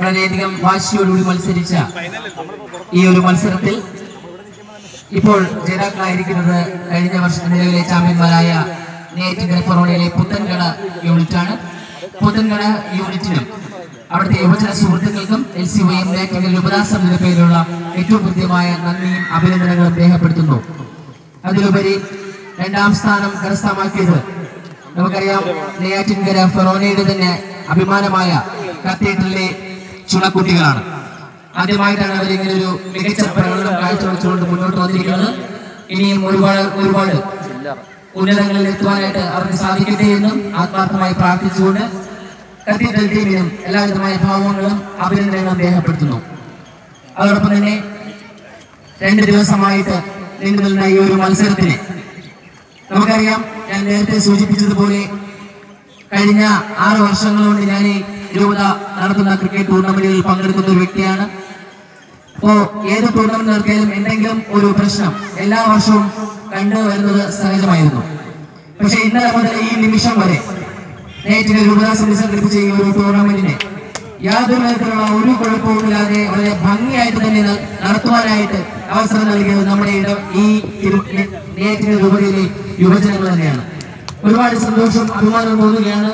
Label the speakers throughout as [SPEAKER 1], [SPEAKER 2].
[SPEAKER 1] വളരെയധികം വാശിയോടുകൂടി മത്സരിച്ച ഈ ഒരു മത്സരത്തിൽ ഇപ്പോൾ ജേതാക്കളായിരിക്കുന്നത് കഴിഞ്ഞ വർഷം നിലവിലെ ചാമ്പ്യന്മാരായ നേറ്റിന്റെ ഫൊറോണയിലെ പുത്തൻകട യൂണിറ്റാണ് പുത്തൻകട യൂണിറ്റിനും അവിടുത്തെ യുവജന സുഹൃത്തുക്കൾക്കും എൽ സി വൈ എം നേറ്റിന്റെ ഉപദാസമിന്റെ പേരിലുള്ള ഏറ്റവും കൃത്യമായ നന്ദിയും അഭിനന്ദനങ്ങളും രേഖപ്പെടുത്തുന്നു അതിലുപരി രണ്ടാം സ്ഥാനം കരസ്ഥമാക്കിയത് നമുക്കറിയാം നെയ്യാറ്റിൻകര ഫെറോനയുടെ തന്നെ അഭിമാനമായ കത്തീഡ്രലിലെ ചുണക്കുട്ടികളാണ് ആദ്യമായിട്ടാണ് അവർ ഇങ്ങനെ ഒരു മികച്ച പ്രകടനം കാഴ്ചവെച്ചുകൊണ്ട് മുന്നോട്ട് വന്നിരിക്കുന്നത് ഇനിയും ഒരുപാട് ഒരുപാട് ഉന്നതങ്ങളിൽ എത്തുവാനായിട്ട് അവർക്ക് സാധിക്കട്ടെ എന്നും ആത്മാർത്ഥമായി പ്രാർത്ഥിച്ചുകൊണ്ട് കത്തീഡ്രൽ ടീമിനും എല്ലാവിധമായ ഭാവങ്ങളും അഭിനന്ദനങ്ങളും രേഖപ്പെടുത്തുന്നു അതോടൊപ്പം തന്നെ രണ്ട് ദിവസമായിട്ട് നീണ്ടു നിന്ന ഈ ഒരു മത്സരത്തിന് നമുക്കറിയാം ഞാൻ നേരത്തെ സൂചിപ്പിച്ചതുപോലെ കഴിഞ്ഞ ആറ് വർഷങ്ങൾ കൊണ്ട് ഞാൻ ഈ രൂപത നടത്തുന്ന ക്രിക്കറ്റ് ടൂർണമെന്റുകളിൽ പങ്കെടുക്കുന്ന ഒരു വ്യക്തിയാണ് അപ്പോ ഏത് ടൂർണമെന്റ് നടത്തിയാലും എന്തെങ്കിലും ഒരു പ്രശ്നം എല്ലാ വർഷവും കണ്ടുവരുന്നത് സഹജമായിരുന്നു പക്ഷെ ഇന്നലെ മുതൽ ഈ നിമിഷം വരെ നേറ്റിലെ രൂപത സമിതി സംഘടിപ്പിച്ച ഈ ഒരു ടൂർണമെന്റിനെ യാതൊരു തരത്തിലുള്ള ഒരു കുഴപ്പവുമില്ലാതെ വളരെ ഭംഗിയായിട്ട് തന്നെ ന- നടത്തുവാനായിട്ട് അവസരം നൽകിയത് നമ്മുടെ ഇട- ഈ തിരു- നേറ്റിലെ രൂപതയിലെ യുവജനങ്ങൾ തന്നെയാണ് ഒരുപാട് സന്തോഷം അഭിമാനം തോന്നുകയാണ്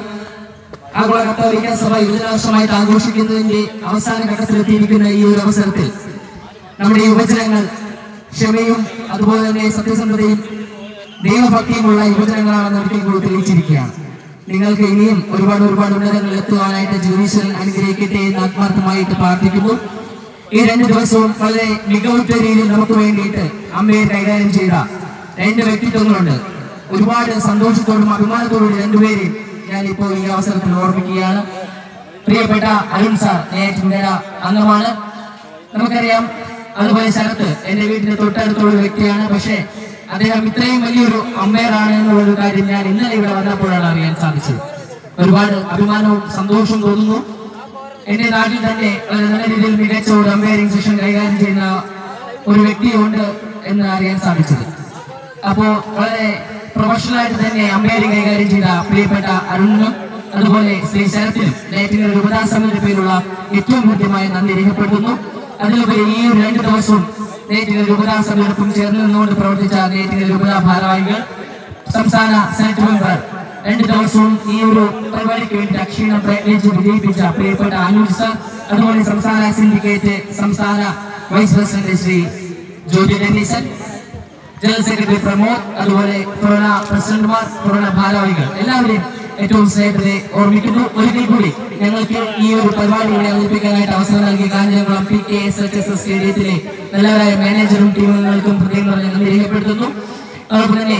[SPEAKER 1] ആഗോള കത്തോലിക്ക സഭ യുവജനവർഷമായിട്ട് ആഘോഷിക്കുന്നതിന്റെ അവസാന ഘട്ടത്തിലെത്തിയിരിക്കുന്ന ഈ ഒരു അവസരത്തിൽ നമ്മുടെ യുവജനങ്ങൾ ക്ഷമയും അതുപോലെ തന്നെ സത്യസന്ധതയും ദൈവഭക്തിയുമുള്ള യുവജനങ്ങളാണെന്ന് ഒരിക്കൽ കൂടി തെളിയിച്ചിരിക്കുകയാണ് നിങ്ങൾക്ക് ഇനിയും ഒരുപാട് ഒരുപാട് ഉന്നതങ്ങളിൽ എത്തുവാനായിട്ട് ജുഡീഷ്യൽ അനുഗ്രഹിക്കട്ടെ എന്ന് ആത്മാർത്ഥമായിട്ട് പ്രാർത്ഥിക്കുന്നു ഈ രണ്ട് ദിവസവും വളരെ മികവുറ്റ രീതിയിൽ നമുക്ക് വേണ്ടിയിട്ട് അമ്മയെ കൈകാര്യം ചെയ്ത രണ്ട് വ്യക്തിത്വങ്ങളുണ്ട് ഒരുപാട് സന്തോഷത്തോടും അഭിമാനത്തോടും രണ്ടുപേരെ ഞാൻ ഇപ്പോൾ ഈ അവസരത്തിൽ ഓർമ്മിക്കുകയാണ് പ്രിയപ്പെട്ട അരുൺ സാർ നേറ്റിന്റെ അംഗമാണ് നമുക്കറിയാം അതുപോലെ ശരത്ത് എന്റെ വീടിന് തൊട്ടടുത്തുള്ള ഒരു വ്യക്തിയാണ് പക്ഷേ അദ്ദേഹം ഇത്രയും വലിയൊരു അമ്പയറാണ് എന്നുള്ളൊരു കാര്യം ഞാൻ ഇന്നലെ ഇവിടെ വന്നപ്പോഴാണ് അറിയാൻ സാധിച്ചത് ഒരുപാട് അഭിമാനവും സന്തോഷവും തോന്നുന്നു എന്റെ നാട്ടിൽ തന്നെ വളരെ നല്ല രീതിയിൽ മികച്ച ഒരു അമ്പയറിംഗ് സെഷൻ കൈകാര്യം ചെയ്യുന്ന ഒരു വ്യക്തിയുണ്ട് എന്ന് അറിയാൻ സാധിച്ചത് അപ്പോ വളരെ പ്രൊഫഷണൽ ആയിട്ട് തന്നെ അമ്പയറിംഗ് കൈകാര്യം ചെയ്ത പ്രിയപ്പെട്ട അരുണിനും അതുപോലെ ശ്രീ ശരത്തിനും നേറ്റിന്റെ രൂപതാ സമിതിയുടെ പേരുള്ള ഏറ്റവും കൃത്യമായ നന്ദി രേഖപ്പെടുത്തുന്നു അതിലുപരി ഈ ഒരു രണ്ട് ദിവസവും നേറ്റിന്റെ രൂപതാ സമിതിയോടൊപ്പം ചേർന്ന് നിന്നുകൊണ്ട് പ്രവർത്തിച്ച നേറ്റിന്റെ രൂപതാ ഭാരവാഹികൾ സംസ്ഥാന സെനറ്റ് മെമ്പർ രണ്ട് ദിവസവും ഈ ഒരു പരിപാടിക്ക് വേണ്ടി അക്ഷീണം പ്രയത്നിച്ച് വിജയിപ്പിച്ച പ്രിയപ്പെട്ട അനൂജ് സർ അതുപോലെ സംസ്ഥാന സിൻഡിക്കേറ്റ് സംസ്ഥാന vice president Shri Joji Denison general secretary Pramod അതുപോലെ കൊറോണ പ്രസിഡന്റുമാർ കൊറോണ ഭാരവാഹികൾ എല്ലാവരെയും ഏറ്റവും സ്നേഹത്തിലെ ഓർമ്മിക്കുന്നു ഒരിക്കൽ കൂടി ഞങ്ങൾക്ക് ഈ ഒരു പരിപാടി ഇവിടെ അവതരിപ്പിക്കാനായിട്ട് അവസരം നൽകിയ Kanjiramkulam P K S H S S സ്റ്റേഡിയത്തിലെ നല്ലവരായ മാനേജറും ടീമുകൾക്കും പ്രത്യേകം പറഞ്ഞ് നന്ദി രേഖപ്പെടുത്തുന്നു അതോടൊപ്പം തന്നെ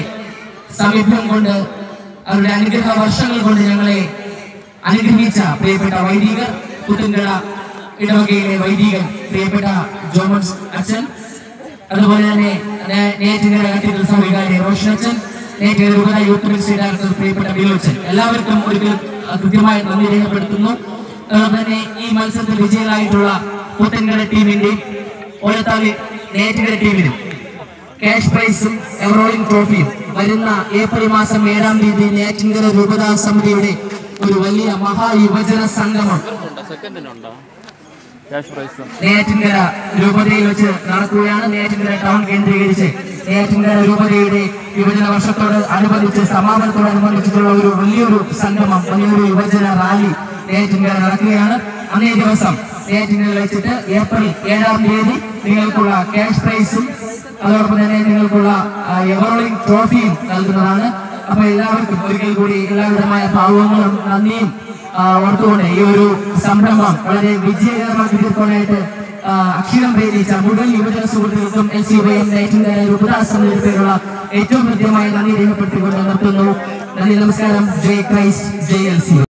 [SPEAKER 1] സമീപം കൊണ്ട് അവരുടെ അനുഗ്രഹ വർഷങ്ങൾ കൊണ്ട് ഞങ്ങളെ അനുഗ്രഹിച്ച പ്രിയപ്പെട്ട വൈദികർ പുത്തുങ്കട ഇടവകയിലെ വൈദികൻ പ്രിയപ്പെട്ട ജോമൻസ് അച്ഛൻ അതുപോലെ തന്നെ നേ- നേറ്റിന്റെ കത്തീഡ്രൽ സഭവികാരി റോഷനച്ചൻ നേറ്റിന്റെ രൂപത യൂത്ത് മിനിസ്ട്രി ഡയറക്ടർ പ്രിയപ്പെട്ട ബിലോച്ചൻ എല്ലാവർക്കും ഒരിക്കൽ കൃത്യമായി നന്ദി രേഖപ്പെടുത്തുന്നു അതുപോലെ തന്നെ ഈ മത്സരത്തിൽ വിജയികളായിട്ടുള്ള പുത്തൻകട ടീമിന്റെയും ഓലത്താവി നേറ്റിന്റെ ടീമിനും ക്യാഷ് പ്രൈസും എവറോളിംഗ് ട്രോഫിയും വരുന്ന ഏപ്രിൽ മാസം ഏഴാം തീയതി നേറ്റിങ്കര രൂപതാ സമിതിയുടെ ഒരു വലിയ മഹായുവജന സംഗമം
[SPEAKER 2] സെക്കൻഡിനുണ്ടോ ക്യാഷ് പ്രൈസ്
[SPEAKER 1] നെയ്യാറ്റിൻകര രൂപതയിൽ വെച്ച് നടക്കുകയാണ് നെയ്യാറ്റിൻകര ടൗൺ കേന്ദ്രീകരിച്ച് നെയ്യാറ്റിൻകര രൂപതയുടെ യുവജന വർഷത്തോട് അനുബന്ധിച്ച് സമാപനത്തോടനുബന്ധിച്ചിട്ടുള്ള ഒരു വലിയൊരു സംഗമം വലിയൊരു യുവജന റാലി നെയ്യാറ്റിൻകര നടക്കുകയാണ് അന്നേ ദിവസം നെയ്യാറ്റിൻകരയിൽ വെച്ചിട്ട് ഏപ്രിൽ ഏഴാം തീയതി നിങ്ങൾക്കുള്ള ക്യാഷ് പ്രൈസും അതോടൊപ്പം തന്നെ നിങ്ങൾക്കുള്ള എവറോളിംഗ് ട്രോഫിയും നൽകുന്നതാണ് അപ്പൊ എല്ലാവർക്കും ഒരിക്കൽ കൂടി എല്ലാവിധമായ ഭാവങ്ങളും നന്ദിയും ആ, ഓർത്തുകൊണ്ട് ഈ ഒരു സംരംഭം വളരെ വിജയകരമാക്കി തീർക്കാനായിട്ട് ആ, അക്ഷരം പ്രേരിച്ച മുഴുവൻ യുവജന സുഹൃത്തുക്കൾക്കും എൽ സി വൈ എം നൈറ്റിന്റെ ഉപദാസമിതിയുടെ പേരുള്ള ഏറ്റവും കൃത്യമായ നന്ദി രേഖപ്പെടുത്തിക്കൊണ്ട് നിർത്തുന്നു നന്ദി നമസ്കാരം ജയ് ക്രൈസ്റ്റ് ജയ് എൽ സി